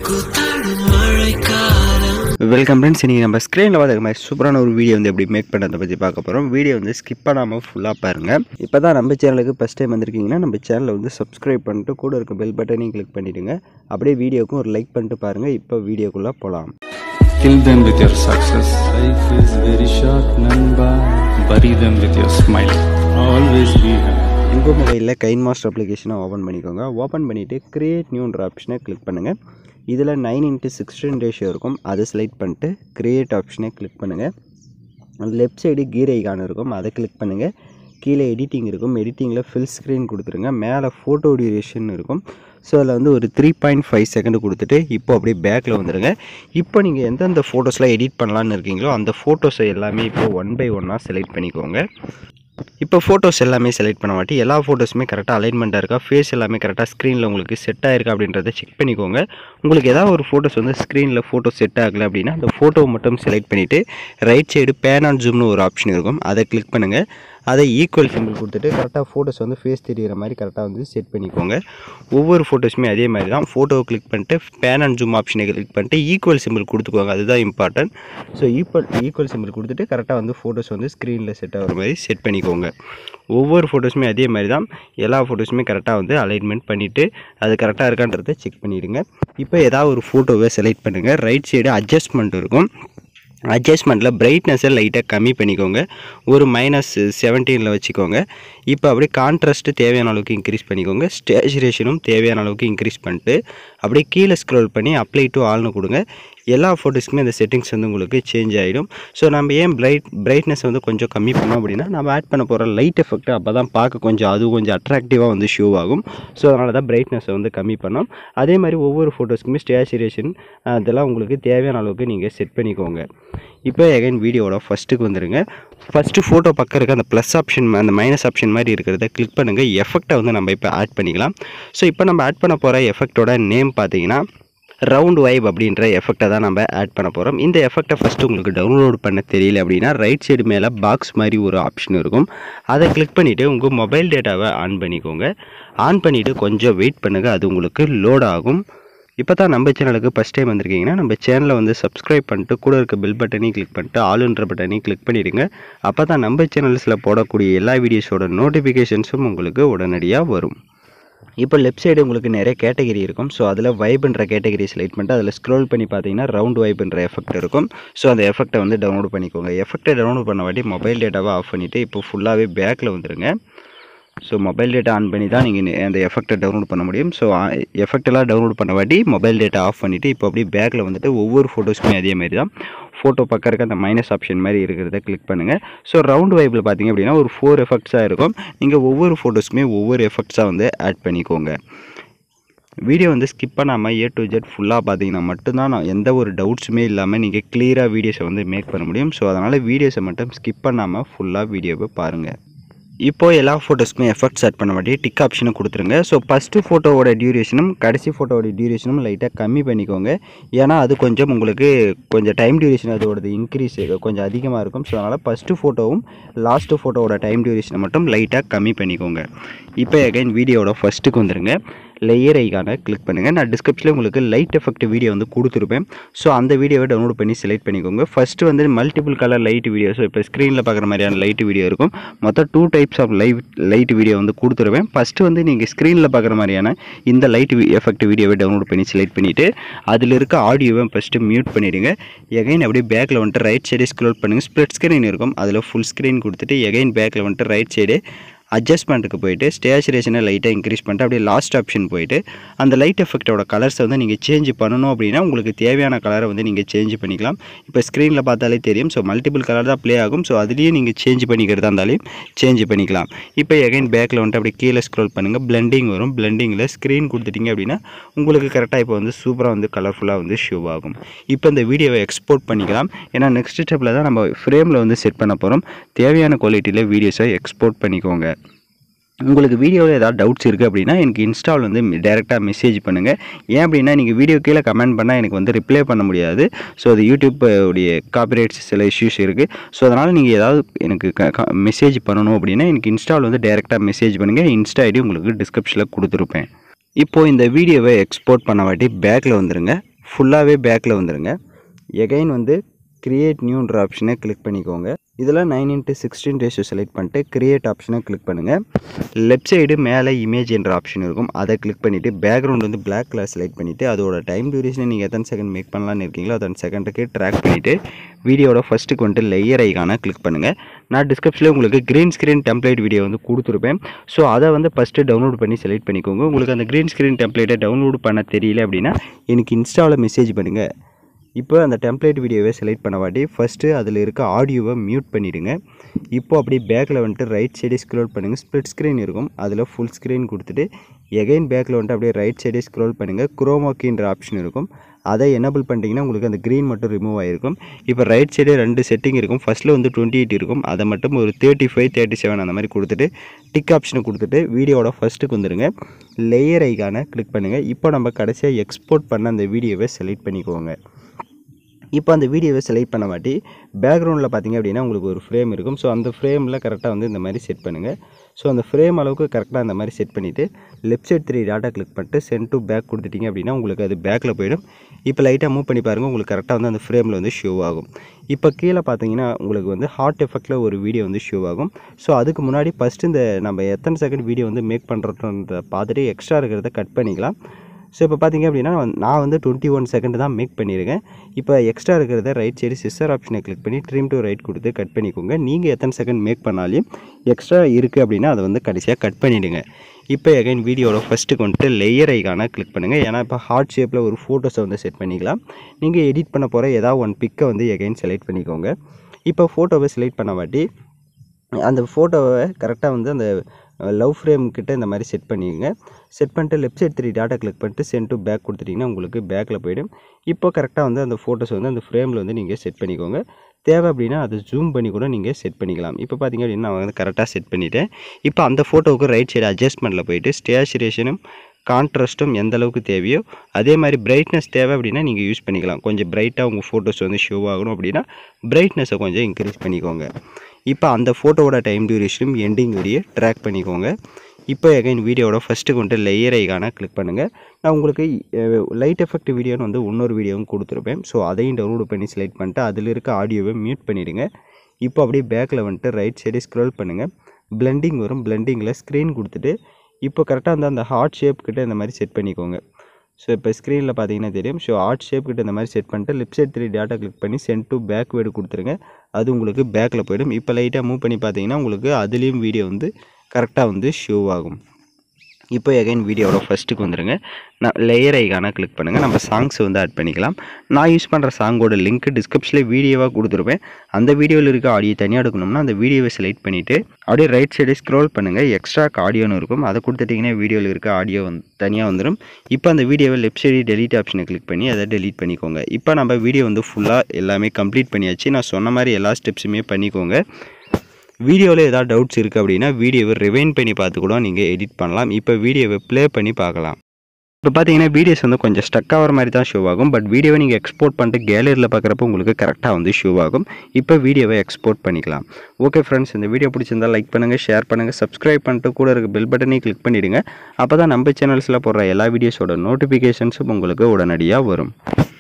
கூத்தாடும் மழைக்காலம் welcome friends இன்றைக்கி நம்ம ஸ்க்ரீனில் பார்த்துக்க மாதிரி சூப்பரான ஒரு வீடியோ வந்து எப்படி மேக் பண்ணுறதை பற்றி பார்க்க போகிறோம் வீடியோ வந்து ஸ்கிப் பண்ணாமல் ஃபுல்லாக பாருங்கள் இப்போ தான் நம்ம சேனலுக்கு ஃபஸ்ட் டைம் வந்திருக்கீங்கன்னா நம்ம சேனலை வந்து சப்ஸ்கிரைப் பண்ணிட்டு கூட இருக்க பெல் பட்டனையும் கிளிக் பண்ணிவிடுங்க அப்படியே வீடியோக்கும் ஒரு லைக் பண்ணிட்டு பாருங்கள் இப்போ வீடியோக்குள்ளே போகலாம் Kill them with your success. Life is very short, Namba. Bury them with your smile. Always be happy. உங்கள் மொபைலில் கைன் மாஸ்டர் அப்ளிகேஷனை ஓப்பன் பண்ணிக்கோங்க ஓப்பன் பண்ணிவிட்டு கிரியேட் நியூன்ற ஆப்ஷனை கிளிக் பண்ணுங்கள் இதில் நைன் இன்ட்டு சிக்ஸ்டீன் ரேஷியோ இருக்கும் அதை செலக்ட் பண்ணிட்டு கிரியேட் ஆப்ஷனை கிளிக் பண்ணுங்கள் லெஃப்ட் சைடு கீர் ஐகான் இருக்கும் அதை கிளிக் பண்ணுங்கள் கீழே எடிட்டிங் இருக்கும் எடிட்டிங்கில் ஃபில் ஸ்க்ரீன் கொடுத்துருங்க மேலே ஃபோட்டோ டியூரேஷன் இருக்கும் ஸோ அதில் வந்து ஒரு த்ரீ பாயிண்ட் ஃபைவ் செகண்ட் கொடுத்துட்டு இப்போ அப்படியே பேக்கில் வந்துடுங்க இப்போ நீங்கள் எந்தெந்த ஃபோட்டோஸ்லாம் எடிட் பண்ணலான்னு இருக்கீங்களோ அந்த ஃபோட்டோஸை எல்லாமே இப்போ ஒன் பை ஒன்னாக செலக்ட் பண்ணிக்கோங்க இப்போ ஃபோட்டோஸ் எல்லாமே செலக்ட் பண்ண மாட்டி எல்லா ஃபோட்டோஸுமே கரெக்டாக அலைன்மெண்ட்டாக இருக்கா ஃபேஸ் எல்லாமே கரெக்டாக ஸ்க்ரீனில் உங்களுக்கு செட் ஆயிருக்கா அப்படின்றத செக் பண்ணிக்கோங்க உங்களுக்கு ஏதாவது ஒரு ஃபோட்டோஸ் வந்து ஸ்க்ரீனில் ஃபோட்டோ செட் ஆகலை அப்படின்னா அந்த ஃபோட்டோவை மட்டும் செலக்ட் பண்ணிவிட்டு ரைட் சைடு பேன் அண்ட் ஜூம்னு ஒரு ஆப்ஷன் இருக்கும் அதை கிளிக் பண்ணுங்கள் அதை ஈக்குவல் சிம்பிள் கொடுத்துட்டு கரெக்டாக ஃபோட்டோஸ் வந்து ஃபேஸ் தெரிகிற மாதிரி கரெக்டாக வந்து செட் பண்ணிக்கோங்க ஒவ்வொரு ஃபோட்டோஸுமே அதே மாதிரி தான் ஃபோட்டோவை கிளிக் பண்ணிட்டு பேன் அண்ட் ஜூம் ஆப்ஷனை கிளிக் பண்ணிட்டு ஈக்குவல் சிம்பிள் கொடுத்துக்கோங்க அதுதான் important so equal equal symbol கொடுத்துட்டு கரெக்டாக வந்து ஃபோட்டோஸ் வந்து ஸ்க்ரீனில் செட் ஆகிற மாதிரி செட் பண்ணிக்கோங்க ஒவ்வொரு ஃபோட்டோஸுமே அதே மாதிரி தான் எல்லா ஃபோட்டோஸுமே கரெக்டாக வந்து அலைன்மெண்ட் பண்ணிவிட்டு அது கரெக்டாக இருக்கான்றதை செக் பண்ணிவிடுங்க இப்போ ஏதாவது ஒரு ஃபோட்டோவை செலக்ட் பண்ணுங்கள் ரைட் சைடு அட்ஜஸ்ட்மெண்ட் இருக்கும் அட்ஜஸ்ட்மெண்ட்டில் பிரைட்னஸை லைட்டாக கம்மி பண்ணிக்கோங்க ஒரு மைனஸ் செவன்டீனில் வச்சுக்கோங்க இப்போ அப்படியே கான்ட்ராஸ்ட்டு தேவையான அளவுக்கு இன்க்ரீஸ் பண்ணிக்கோங்க ஸ்டேச்சுரேஷனும் தேவையான அளவுக்கு இன்க்ரீஸ் பண்ணிட்டு அப்படியே கீழே ஸ்க்ரோல் பண்ணி அப்ளை டு ஆல்னு கொடுங்க எல்லா ஃபோட்டோஸ்க்குமே அந்த செட்டிங்ஸ் வந்து உங்களுக்கு சேஞ்ச் ஆகிடும் ஸோ நம்ம ஏன் பிரைட் பிரைட்னஸ் வந்து கொஞ்சம் கம்மி பண்ணோம் அப்படின்னா நம்ம ஆட் பண்ண போகிற லைட் எஃபெக்ட் அப்போ தான் பார்க்க கொஞ்சம் அது கொஞ்சம் அட்ராக்டிவாக வந்து ஷோ ஆகும் ஸோ அதனால தான் பிரைட்னஸை வந்து கம்மி பண்ணோம் அதே மாதிரி ஒவ்வொரு ஃபோட்டோஸ்க்குமே ஸ்டேச்சுரேஷன் அதெல்லாம் உங்களுக்கு தேவையான அளவுக்கு நீங்கள் செட் பண்ணிக்கோங்க இப்போ எகைன் வீடியோவோட ஃபஸ்ட்டுக்கு வந்துடுங்க ஃபஸ்ட்டு ஃபோட்டோ பக்கம் இருக்க அந்த ப்ளஸ் ஆப்ஷன் அந்த மைனஸ் ஆப்ஷன் மாதிரி இருக்கிறத கிளிக் பண்ணுங்கள் எஃபெக்டை வந்து நம்ம இப்போ ஆட் பண்ணிக்கலாம் ஸோ இப்போ நம்ம ஆட் பண்ண போகிற எஃபெக்டோட நேம் பார்த்தீங்கன்னா ரவுண்ட் வைப் அப்படின்ற எஃபெக்டை தான் நம்ம ஆட் பண்ண போகிறோம் இந்த எஃபெக்டை ஃபஸ்ட்டு உங்களுக்கு டவுன்லோட் பண்ண தெரியல அப்படின்னா ரைட் சைடு மேலே பாக்ஸ் மாதிரி ஒரு ஆப்ஷன் இருக்கும் அதை கிளிக் பண்ணிவிட்டு உங்கள் மொபைல் டேட்டாவை ஆன் பண்ணிக்கோங்க ஆன் பண்ணிவிட்டு கொஞ்சம் வெயிட் பண்ணுங்கள் அது உங்களுக்கு லோட் ஆகும் இப்போ தான் நம்ம சேனலுக்கு ஃபஸ்ட் டைம் வந்திருக்கீங்கன்னா நம்ம சேனலை வந்து சப்ஸ்கிரைப் பண்ணிட்டு கூட இருக்க பெல் பட்டனையும் கிளிக் பண்ணிட்டு ஆளுன்ற பட்டனையும் கிளிக் பண்ணிடுங்க அப்போ தான் நம்ம சேனல்ஸில் போடக்கூடிய எல்லா வீடியோஸோட நோட்டிஃபிகேஷன்ஸும் உங்களுக்கு உடனடியாக வரும் இப்போ லெஃப்ட் சைடு உங்களுக்கு நிறைய கேட்டகரி இருக்கும் ஸோ அதில் வைப்ன்ற கேட்டகரி செலக்ட் பண்ணிட்டு அதில் ஸ்க்ரோல் பண்ணி பார்த்தீங்கன்னா ரவுண்ட் வைப்ன்ற எஃபெக்ட் இருக்கும் ஸோ அந்த எஃபெக்ட்டை வந்து டவுன்லோட் பண்ணிக்கோங்க எஃபெக்ட்டை டவுன்லோட் பண்ண வாட்டி மொபைல் டேட்டாவை ஆஃப் பண்ணிவிட்டு இப்போ ஃபுல்லாகவே பேக்கில் வந்துருங்க ஸோ மொபைல் டேட்டா ஆன் பண்ணி தான் நீங்கள் அந்த எஃபெக்ட்டை டவுன்லோட் பண்ண முடியும் ஸோ எஃபெக்டெல்லாம் டவுன்லோட் பண்ண வாட்டி மொபைல் டேட்டா ஆஃப் பண்ணிவிட்டு இப்போ அப்படியே பேக்கில் வந்துட்டு ஒவ்வொரு ஃபோட்டோஸுமே அதே மாதிரி தான் ஃபோட்டோ பக்கம் இருக்க அந்த மைனஸ் ஆப்ஷன் மாதிரி இருக்கிறத கிளிக் பண்ணுங்கள் ஸோ ரவுண்ட் வைப்பில் பார்த்தீங்க அப்படின்னா ஒரு ஃபோர் எஃபெக்ட்ஸாக இருக்கும் நீங்கள் ஒவ்வொரு ஃபோட்டோஸுமே ஒவ்வொரு எஃபெக்ட்ஸாக வந்து ஆட் பண்ணிக்கோங்க வீடியோ வந்து ஸ்கிப் பண்ணாமல் ஏ டு ஜெட் ஃபுல்லாக பார்த்தீங்கன்னா மட்டும்தான் நான் எந்த ஒரு டவுட்ஸுமே இல்லாமல் நீங்கள் கிளியராக வீடியோஸை வந்து மேக் பண்ண முடியும் ஸோ அதனால் வீடியோஸை மட்டும் ஸ்கிப் பண்ணாமல் ஃபுல்லாக வீடியோவை பாருங்கள் இப்போ எல்லா ஃபோட்டோஸ்க்குமே எஃபெக்ட் செட் பண்ண மாட்டி டிக் ஆப்ஷனை கொடுத்துருங்க ஸோ ஃபஸ்ட்டு ஃபோட்டோவோட டியூரேஷனும் கடைசி ஃபோட்டோவோட டியூரேஷனும் லைட்டாக கம்மி பண்ணிக்கோங்க ஏன்னா அது கொஞ்சம் உங்களுக்கு கொஞ்சம் டைம் டியூரேஷன் அதோடது இன்க்ரீஸ் கொஞ்சம் அதிகமாக இருக்கும் ஸோ அதனால் ஃபஸ்ட்டு ஃபோட்டோவும் லாஸ்ட்டு ஃபோட்டோவோட டைம் டியூரேஷனை மட்டும் லைட்டாக கம்மி பண்ணிக்கோங்க இப்போ எகைன் வீடியோவோட ஃபஸ்ட்டுக்கு வந்துருங்க லேயர் ஐக்கானை கிளிக் பண்ணுங்கள் நான் டிஸ்கிரிப்ஷனில் உங்களுக்கு லைட் எஃபெக்ட் வீடியோ வந்து கொடுத்துருப்பேன் ஸோ அந்த வீடியோவை டவுன்லோட் பண்ணி செலக்ட் பண்ணிக்கோங்க ஃபஸ்ட்டு வந்து multiple colour light video so இப்போ ஸ்க்ரீனில் பார்க்குற மாதிரியான லைட் வீடியோ இருக்கும் மொத்தம் two types of live light video வந்து கொடுத்துருவேன் ஃபஸ்ட்டு வந்து நீங்கள் ஸ்க்ரீனில் பார்க்குற மாதிரியான இந்த லைட் எஃபெக்ட் வீடியோவை டவுன்லோட் பண்ணி செலக்ட் பண்ணிவிட்டு அதில் இருக்க ஆடியோவை ஃபஸ்ட்டு மியூட் பண்ணிவிடுங்க எகைன் அப்படியே பேக்கில் வந்துட்டு ரைட் சைடு ஸ்க்ரோல் பண்ணுங்கள் ஸ்ப்ளிட் ஸ்க்ரீன் இருக்கும் அதில் ஃபுல் ஸ்க்ரீன் கொடுத்துட்டு எகைன் பேக்கில் வந்துட்டு ரைட் சைடு அட்ஜஸ்ட்மெண்ட்டுக்கு போயிட்டு ஸ்டேச்சுரேஷனை லைட்டாக இன்க்ரீஸ் பண்ணிட்டு அப்படியே லாஸ்ட் ஆப்ஷன் போயிட்டு அந்த லைட் எஃபெக்ட்டோட கலர்ஸை வந்து நீங்கள் சேஞ்ச் பண்ணணும் அப்படின்னா உங்களுக்கு தேவையான கலரை வந்து நீங்கள் சேஞ்ச் பண்ணிக்கலாம் இப்போ ஸ்க்ரீனில் பார்த்தாலே தெரியும் ஸோ மல்டிபிள் கலர் தான் ப்ளே ஆகும் ஸோ அதுலேயே நீங்கள் சேஞ்ச் பண்ணிக்கிறதா இருந்தாலும் சேஞ்ச் பண்ணிக்கலாம் இப்போ எகைன் பேக்கில் வந்துட்டு அப்படியே கீழே ஸ்க்ரோல் பண்ணுங்கள் பிளெண்டிங் வரும் பிளெண்டிங்கில் ஸ்க்ரீன் கொடுத்துட்டீங்க அப்படின்னா உங்களுக்கு கரெக்டாக இப்போ வந்து சூப்பராக வந்து கலர்ஃபுல்லாக வந்து ஷோ ஆகும் இப்போ இந்த வீடியோவை எக்ஸ்போர்ட் பண்ணிக்கலாம் ஏன்னா நெக்ஸ்ட் ஸ்டெப்பில் தான் நம்ம ஃப்ரேமில் வந்து செட் பண்ண போகிறோம் தேவையான குவாலிட்டியில் வீடியோஸை எக்ஸ்போர்ட் பண்ணிக்கோங்க உங்களுக்கு வீடியோவில் ஏதாவது டவுட்ஸ் இருக்குது அப்படின்னா எனக்கு இன்ஸ்டால் வந்து டேரெக்டாக மெசேஜ் பண்ணுங்கள் ஏன் அப்படின்னா நீங்கள் வீடியோ கீழே கமெண்ட் பண்ணால் எனக்கு வந்து ரிப்ளை பண்ண முடியாது ஸோ அது யூடியூப் உடைய காப்பிரைட்ஸ் சில இஷ்யூஸ் இருக்குது ஸோ அதனால் நீங்கள் ஏதாவது எனக்கு மெசேஜ் பண்ணணும் அப்படின்னா எனக்கு இன்ஸ்டால் வந்து டேரெக்டாக மெசேஜ் பண்ணுங்கள் இன்ஸ்டா ஐடி உங்களுக்கு டிஸ்கிரிப்ஷனில் கொடுத்துருப்பேன் இப்போது இந்த வீடியோவை எக்ஸ்போர்ட் பண்ண வாட்டி பேக்கில் வந்துருங்க ஃபுல்லாகவே பேக்கில் வந்துடுங்க எகைன் வந்து கிரியேட் நியூன்ற ஆப்ஷனை கிளிக் பண்ணிக்கோங்க இதில் nine into sixteen ratio select பண்ணிட்டு கிரியேட் ஆப்ஷனை கிளிக் பண்ணுங்கள் லெஃப்ட் சைடு மேலே இமேஜ் என்ற ஆப்ஷன் இருக்கும் அதை கிளிக் பண்ணிவிட்டு பேக்ரவுண்ட் வந்து பிளாக் கலர் செலக்ட் பண்ணிவிட்டு அதோட டைம் டியூரேஷனை நீங்கள் எத்தனை செகண்ட் மேக் பண்ணலான்னு இருக்கீங்களோ அத்தனை செகண்டுக்கு ட்ராக் பண்ணிவிட்டு வீடியோட ஃபஸ்ட்டுக்கு வந்துட்டு லேயர் ஐக்கான கிளிக் பண்ணுங்கள் நான் டிஸ்கிரிப்ஷனில் உங்களுக்கு க்ரீன் ஸ்க்ரீன் டெம்ப்ளேட் வீடியோ வந்து கொடுத்துருப்பேன் ஸோ அதை வந்து ஃபஸ்ட்டு டவுன்லோட் பண்ணி செலக்ட் பண்ணிக்கோங்க உங்களுக்கு அந்த க்ரீன் ஸ்க்ரீன் டெம்ப்ளேட்டை டவுன்லோட் பண்ண தெரியல அப்படின்னா எனக்கு இன்ஸ்டாவில் மெசேஜ் பண்ணுங்கள் இப்போ அந்த டெம்ப்ளேட் வீடியோவை செலக்ட் பண்ண வாட்டி ஃபஸ்ட்டு அதில் இருக்க ஆடியோவை மியூட் பண்ணிவிடுங்க இப்போ அப்படி பேக்கில் வந்துட்டு ரைட் சைடே ஸ்க்ரோல் பண்ணுங்கள் ஸ்ப்ளிட் ஸ்க்ரீன் இருக்கும் அதில் ஃபுல் ஸ்க்ரீன் கொடுத்துட்டு எகைன் பேக்கில் வந்துட்டு அப்படியே ரைட் சைடே ஸ்க்ரோல் பண்ணுங்கள் குரோமாக்கின்ற ஆப்ஷன் இருக்கும் அதை எனபிள் பண்ணிட்டீங்கன்னா உங்களுக்கு அந்த க்ரீன் மட்டும் ரிமூவ் ஆகிருக்கும் இப்போ ரைட் சைடே ரெண்டு செட்டிங் இருக்கும் ஃபஸ்ட்டில் வந்து டுவெண்ட்டி எயிட் இருக்கும் அதை மட்டும் ஒரு தேர்ட்டி ஃபைவ் தேர்ட்டி செவன் அந்த மாதிரி கொடுத்துட்டு டிக் ஆப்ஷனை கொடுத்துட்டு வீடியோட ஃபஸ்ட்டுக்கு வந்துடுங்க லேயர் ஐக்கான கிளிக் பண்ணுங்கள் இப்போ நம்ம கடைசியாக எக்ஸ்போர்ட் பண்ண அந்த வீடியோவை செலக்ட் பண்ணிக்கோங்க இப்போ அந்த வீடியோவை செலக்ட் பண்ண மாட்டி பேக்ரவுண்டில் பார்த்தீங்க அப்படின்னா உங்களுக்கு ஒரு ஃப்ரேம் இருக்கும் ஸோ அந்த ஃப்ரேமில் கரெக்டாக வந்து இந்த மாதிரி செட் பண்ணுங்கள் ஸோ அந்த ஃப்ரேம் அளவுக்கு கரெக்டாக அந்த மாதிரி செட் பண்ணிவிட்டு left side three dot click பண்ணிட்டு சென்ட் டு பேக் கொடுத்துட்டீங்க அப்படின்னா உங்களுக்கு அது பேக்கில் போயிடும் இப்போ லைட்டாக மூவ் பண்ணி பாருங்கள் உங்களுக்கு கரெக்டாக வந்து அந்த ஃப்ரேமில் வந்து ஷோ ஆகும் இப்போ கீழே பார்த்தீங்கன்னா உங்களுக்கு வந்து ஹார்ட் எஃபெக்டில் ஒரு வீடியோ வந்து ஷோ ஆகும் ஸோ அதுக்கு முன்னாடி ஃபஸ்ட்டு இந்த நம்ம எத்தனை செகண்ட் வீடியோ வந்து மேக் பண்ணுறோன்றத பார்த்துட்டு எக்ஸ்ட்ரா இருக்கிறத கட் பண்ணிக்கலாம் ஸோ இப்போ பார்த்தீங்க அப்படின்னா நான் வந்து டுவெண்ட்டி ஒன் செகண்ட் தான் மேக் பண்ணியிருக்கேன் இப்போ எக்ஸ்ட்ரா இருக்கிறத ரைட் சைடு சிஸ்டர் ஆப்ஷனை கிளிக் பண்ணி ட்ரிம் டு ரைட் கொடுத்து கட் பண்ணிக்கோங்க நீங்கள் எத்தனை செகண்ட் மேக் பண்ணாலையும் எக்ஸ்ட்ரா இருக்குது அப்படின்னா அதை வந்து கடைசியாக கட் பண்ணிவிடுங்க இப்போ எகைன் வீடியோட ஃபஸ்ட்டுக்கு வந்துட்டு லேயர் ஐக்கான கிளிக் பண்ணுங்கள் ஏன்னா இப்போ ஹார்ட் ஷேப்பில் ஒரு ஃபோட்டோஸை வந்து செட் பண்ணிக்கலாம் நீங்கள் எடிட் பண்ண போகிற ஏதாவது ஒன் பிக்கை வந்து எகைன் செலக்ட் பண்ணிக்கோங்க இப்போ ஃபோட்டோவை செலக்ட் பண்ண வாட்டி அந்த ஃபோட்டோவை கரெக்டாக வந்து அந்த லவ் ஃப்ரேம் கிட்ட இந்த மாதிரி செட் பண்ணிக்கோங்க செட் பண்ணிட்டு left side three dot click பண்ணிட்டு சென்ட் டு பேக் கொடுத்துட்டிங்கன்னா உங்களுக்கு பேக்கில் போயிடும் இப்போ கரெக்டாக வந்து அந்த ஃபோட்டோஸ் வந்து அந்த ஃப்ரேமில் வந்து நீங்கள் செட் பண்ணிக்கோங்க தேவை அப்படின்னா அதை ஜூம் பண்ணி கூட நீங்கள் செட் பண்ணிக்கலாம் இப்போ பார்த்தீங்க அப்படின்னா நான் வந்து கரெக்டாக செட் பண்ணிவிட்டேன் இப்போ அந்த ஃபோட்டோவுக்கு ரைட் சைடு அட்ஜஸ்ட்மெண்ட்டில் போயிட்டு ஸ்டேச்சுரேஷனும் கான்ட்ராஸ்ட்டும் எந்த அளவுக்கு தேவையோ அதே மாதிரி பிரைட்னஸ் தேவை அப்படின்னா நீங்கள் யூஸ் பண்ணிக்கலாம் கொஞ்சம் பிரைட்டாக உங்கள் ஃபோட்டோஸ் வந்து ஷோ ஆகணும் அப்படின்னா பிரைட்னஸை கொஞ்சம் இன்க்ரீஸ் பண்ணிக்கோங்க இப்போ அந்த ஃபோட்டோவோட டைம் டியூரேஷனும் எண்டிங் வரையே ட்ராக் பண்ணிக்கோங்க இப்போ எகைன் வீடியோவோட ஃபஸ்ட்டு கொண்டு லேயர் ஐக்கான கிளிக் பண்ணுங்கள் நான் உங்களுக்கு லைட் எஃபெக்ட் வீடியோன்னு வந்து இன்னொரு வீடியோவும் கொடுத்துருப்பேன் ஸோ அதையும் டவுன்லோட் பண்ணி செலக்ட் பண்ணிட்டு அதில் இருக்க ஆடியோவை மியூட் பண்ணிவிடுங்க இப்போ அப்படியே பேக்கில் வந்துட்டு ரைட் சைடு ஸ்க்ரோல் பண்ணுங்கள் பிளெண்டிங் வரும் பிளெண்டிங்கில் ஸ்க்ரீன் கொடுத்துட்டு இப்போ கரெக்டாக அந்த அந்த ஹார்ட் ஷேப் கிட்ட இந்த மாதிரி செட் பண்ணிக்கோங்க ஸோ இப்போ ஸ்க்ரீனில் பார்த்தீங்கன்னா தெரியும் ஸோ ஹார்ட் ஷேப் கிட்ட இந்த மாதிரி செட் பண்ணிட்டு left side three dot click பண்ணி சென்ட் டு பேக் வேர்டு கொடுத்துருங்க அது உங்களுக்கு பேக்கில் போயிடும் இப்போ லைட்டாக மூவ் பண்ணி பார்த்தீங்கன்னா உங்களுக்கு அதுலேயும் வீடியோ வந்து கரெக்டாக வந்து ஷோ ஆகும் இப்போ எகைன் வீடியோவோட ஃபஸ்ட்டுக்கு வந்துடுங்க நான் லேயர் ஐக்கான கிளிக் பண்ணுங்கள் நம்ம சாங்ஸ் வந்து ஆட் பண்ணிக்கலாம் நான் யூஸ் பண்ணுற சாங்கோட லிங்க் டிஸ்கிரிப்ஷனில் வீடியோவாக கொடுத்துருப்பேன் அந்த வீடியோவில் இருக்க ஆடியோ தனியாக எடுக்கணும்னா அந்த வீடியோவை செலக்ட் பண்ணிவிட்டு அப்படியே ரைட் சைடு ஸ்க்ரோல் பண்ணுங்கள் எக்ஸ்ட்ரா ஆடியோன்னு இருக்கும் அதை கொடுத்துட்டிங்கன்னா வீடியோவில் இருக்க ஆடியோ வந்து தனியாக வந்துடும் இப்போ அந்த வீடியோவை லெஃப்ட் சைடு டெலீட் ஆப்ஷனை கிளிக் பண்ணி அதை டெலீட் பண்ணிக்கோங்க இப்போ நம்ம வீடியோ வந்து ஃபுல்லாக எல்லாமே கம்ப்ளீட் பண்ணியாச்சு நான் சொன்ன மாதிரி எல்லா ஸ்டெப்ஸுமே பண்ணிக்கோங்க வீடியோவில் ஏதாவது டவுட்ஸ் இருக்குது அப்படின்னா வீடியோவை ரிவைன் பண்ணி பார்த்து கூட நீங்கள் எடிட் பண்ணலாம் இப்போ வீடியோவை ப்ளே பண்ணி பார்க்கலாம் இப்போ பார்த்தீங்கன்னா வீடியோஸ் வந்து கொஞ்சம் ஸ்டக் ஆகிற மாதிரி தான் ஷோ ஆகும் பட் வீடியோவை நீங்கள் எக்ஸ்போர்ட் பண்ணிட்டு கேலரியில் பார்க்குறப்ப உங்களுக்கு கரெக்டாக வந்து ஷோ ஆகும் இப்போ வீடியோவை எக்ஸ்போர்ட் பண்ணிக்கலாம் ஓகே ஃப்ரெண்ட்ஸ் இந்த வீடியோ பிடிச்சிருந்தா லைக் பண்ணுங்கள் ஷேர் பண்ணுங்கள் சப்ஸ்கிரைப் பண்ணிட்டு கூட இருக்க பெல் பட்டனையும் கிளிக் பண்ணிவிடுங்க அப்போ தான் நம்ம சேனல்ஸில் போடுற எல்லா வீடியோஸோட நோட்டிஃபிகேஷன்ஸும் உங்களுக்கு உடனடியாக வரும்